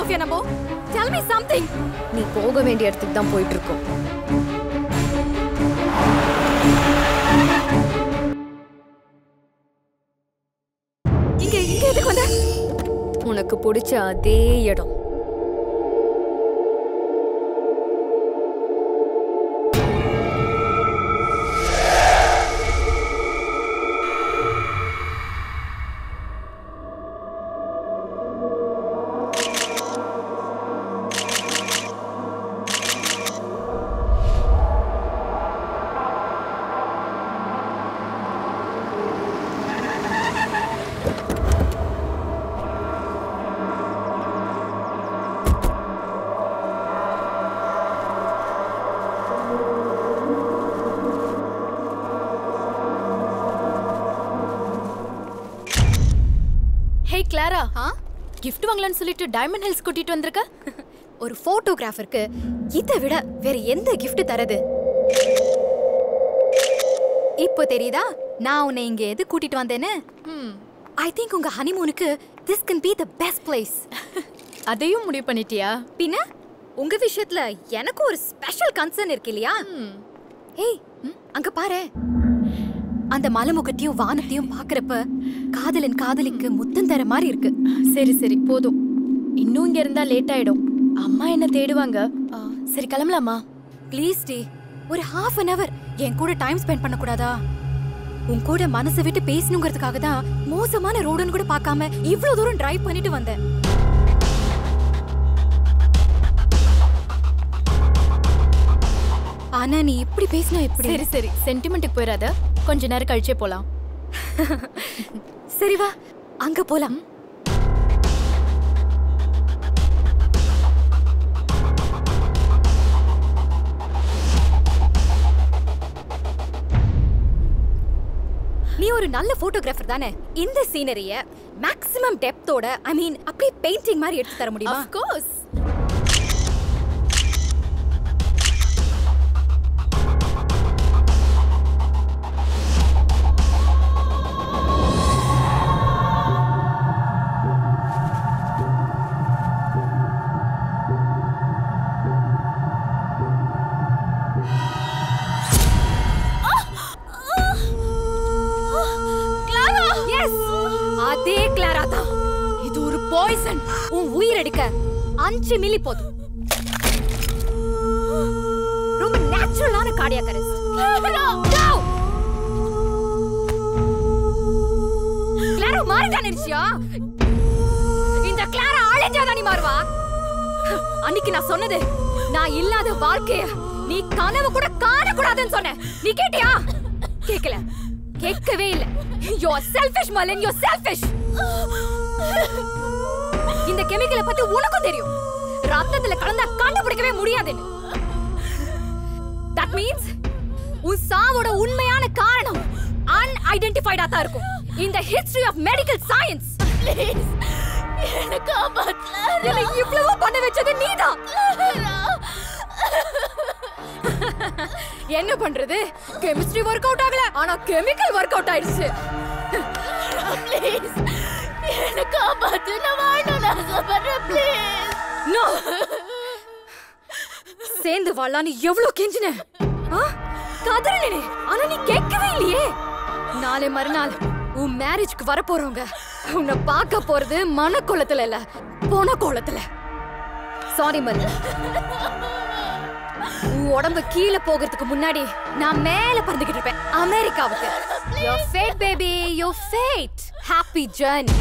Sofia நம்ம tell me something நீ போக வேண்டிய இடத்துக்கு தான் போயிட்டு இருக்கோம் இங்க இங்க எதுக்கு வந்த உனக்கு பிடிச்ச அதே இடம் ஹே கிளாரா ஆ gift வாங்கலாம்னு சொல்லிட்டு டைமண்ட் ஹில்ஸ் கூட்டிட்டு வந்திருக்க ஒரு போட்டோகிராஃபருக்கு இதை விட வேற எந்த gift தரது இப்போ தெரியுதா நான் உன்னை இங்க எது கூட்டிட்டு வந்தேன்னு ஐ திங்க் உங்க ஹனிமூனுக்கு this can be the best place அதையும் முடிவு பண்ணிட்டியா பின்ன உங்க விஷயத்துல எனக்கு ஒரு ஸ்பெஷல் கன்சர்ன் இருக்கு இல்லையா ஏய் அங்க பாரு அந்த மலைமுகத்தையும் வானத்தையும் பாக்குறப்ப காதலன் காதலிக்கு முத்தம் தர மாதிரி இருக்கு சரி சரி போதும் இன்னும் இங்க இருந்தா லேட் ஆயிடும் அம்மா என்ன தேடுவாங்க ஆ, சரி கிளம்பலாமா ப்ளீஸ் டி ஒரு ஹாஃப் அன் அவர் என் கூட டைம் ஸ்பெண்ட் பண்ண கூடாதா உன் கூட மனசை விட்டு பேசணுங்கிறதுக்காக தான் மோசமான ரோடுன்னு கூட பார்க்காம இவ்வளவு தூரம் டிரைவ் பண்ணிட்டு வந்தேன் ஆனா நீ இப்படி பேசினா எப்படி சரி சரி சென்டிமெண்ட்டுக்கு போயிடாத கொஞ்ச நேரம் கழிச்சே போலாம் சரி வா அங்க போலாம் நீ ஒரு நல்ல போட்டோகிராஃபர் தானே இந்த சீனரிய மேக்ஸிமம் டெப்த்தோட ஐ மீன் அப்படியே பெயிண்டிங் மாதிரி எடுத்து தர முடியுமா ஆஃப் கோர்ஸ் எஸ் அதே கிளாரா தான் இது ஒரு பாய்சன் உன் உயிர் எடுக்க அஞ்சு மில்லி போதும் ரொம்ப நேச்சுரலான கார்டியாக் அரெஸ்ட் கிளாரா மாறிதான் நினைச்சியா இந்த கிளாரா ஆளேஜா நீ மாறுவா அன்னைக்கு நான் சொன்னது நான் இல்லாத வாழ்க்கைய நீ கனவு கூட காணக்கூடாதுன்னு சொன்னேன் நீ கேட்டியா கேக்கல கேட்கவே இல்ல யூ ஆர் செல்ஃபிஷ் மலன் யூ செல்ஃபிஷ் இந்த கெமிக்கலை பத்தி உனக்கும் தெரியும் ரத்தத்துல கலந்தா கண்டுபிடிக்கவே முடியாதுன்னு தட் மீன்ஸ் உன் சாவோட உண்மையான காரணம் அன்ஐடென்டிஃபைடா தான் இருக்கும் இந்த history of medical science please எனக்கு காப்பாத்தல என்னை இவ்வளவு பண்ண வச்சது நீதான் என்ன பண்றது கெமிஸ்ட்ரி ஒர்க் அவுட் ஆகல ஆனா கெமிக்கல் ஒர்க் அவுட் ஆயிடுச்சு ப்ளீஸ் என்ன காப்பாத்து நான் வாழணும்னு ஆசைப்படுறேன் ப்ளீஸ் நோ சேர்ந்து வாழலான்னு எவ்வளவு கெஞ்சின கதறினே ஆனா நீ கேட்கவே இல்லையே நாளை மறுநாள் உன் மேரேஜ்க்கு வர போறவங்க உன்னை பார்க்க போறது மனக்கோலத்துல இல்ல போன கோலத்துல சாரி மரு உன் உடம்பு கீழே போகிறதுக்கு முன்னாடி நான் மேல பறந்துகிட்டு இருப்பேன் அமெரிக்காவுக்கு yo fat baby yo fat happy journey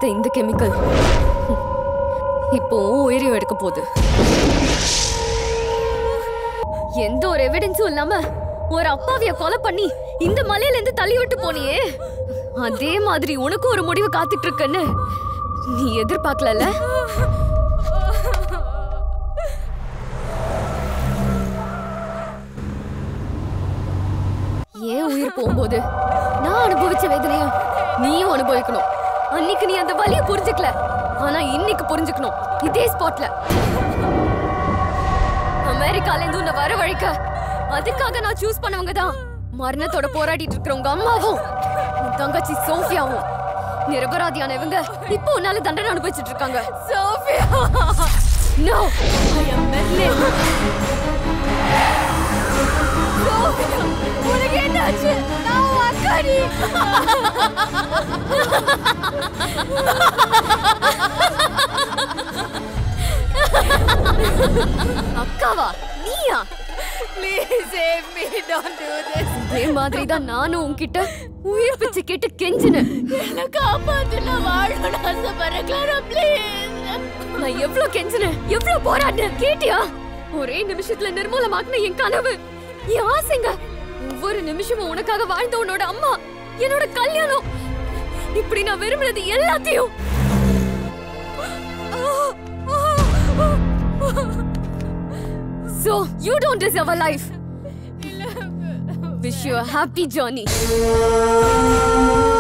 பார்த்த இந்த கெமிக்கல் இப்போ உன் உயிரையும் எடுக்க போகுது எந்த ஒரு எவிடன்ஸும் இல்லாம ஒரு அப்பாவிய கொலை பண்ணி இந்த மலையில இருந்து தள்ளி விட்டு போனியே அதே மாதிரி உனக்கும் ஒரு முடிவு காத்துட்டு இருக்குன்னு நீ எதிர்பார்க்கலல்ல ஏன் உயிர் போகும்போது நான் அனுபவிச்ச வேதனைய நீயும் அனுபவிக்கணும் அன்னைக்கு நீ அந்த வலிய புரிஞ்சுக்கல ஆனா இன்னைக்கு புரிஞ்சுக்கணும் இதே ஸ்பாட்ல அமெரிக்கால இருந்து உன்னை வர வழிக்க அதுக்காக நான் சூஸ் பண்ணவங்க தான் மரணத்தோட போராடிட்டு இருக்கிற உங்க அம்மாவும் உன் தங்கச்சி சோஃபியாவும் நிரபராதியான இவங்க இப்போ உன்னால தண்டனை அனுபவிச்சிட்டு இருக்காங்க Sophia no I am Merlin Sophia உனக்கு என்னாச்சு நான் உன் அக்காடி அக்காவா நீயா please save me don't do this இதே மாதிரி தான் நானும் உன்கிட்ட உயிர் பிச்சை கேட்டு கெஞ்சினேன் என்ன காப்பாத்து நான் வாழணும்னு ஆசைப்படுறேன் கிளாரா ப்ளீஸ் நான் எவ்வளவு கெஞ்சினேன் எவ்வளவு போராடினேன் கேட்டியா ஒரே நிமிஷத்துல நிர்மூலமாக்குன என் கனவு என் ஆசைங்க ஒவ்வொரு நிமிஷமும் உனக்காக வாழ்ந்த உன்னோட அம்மா என்னோட கல்யாணம் இப்படி நான் விரும்பினது எல்லாத்தையும் So you don't deserve a life. Wish you a happy journey.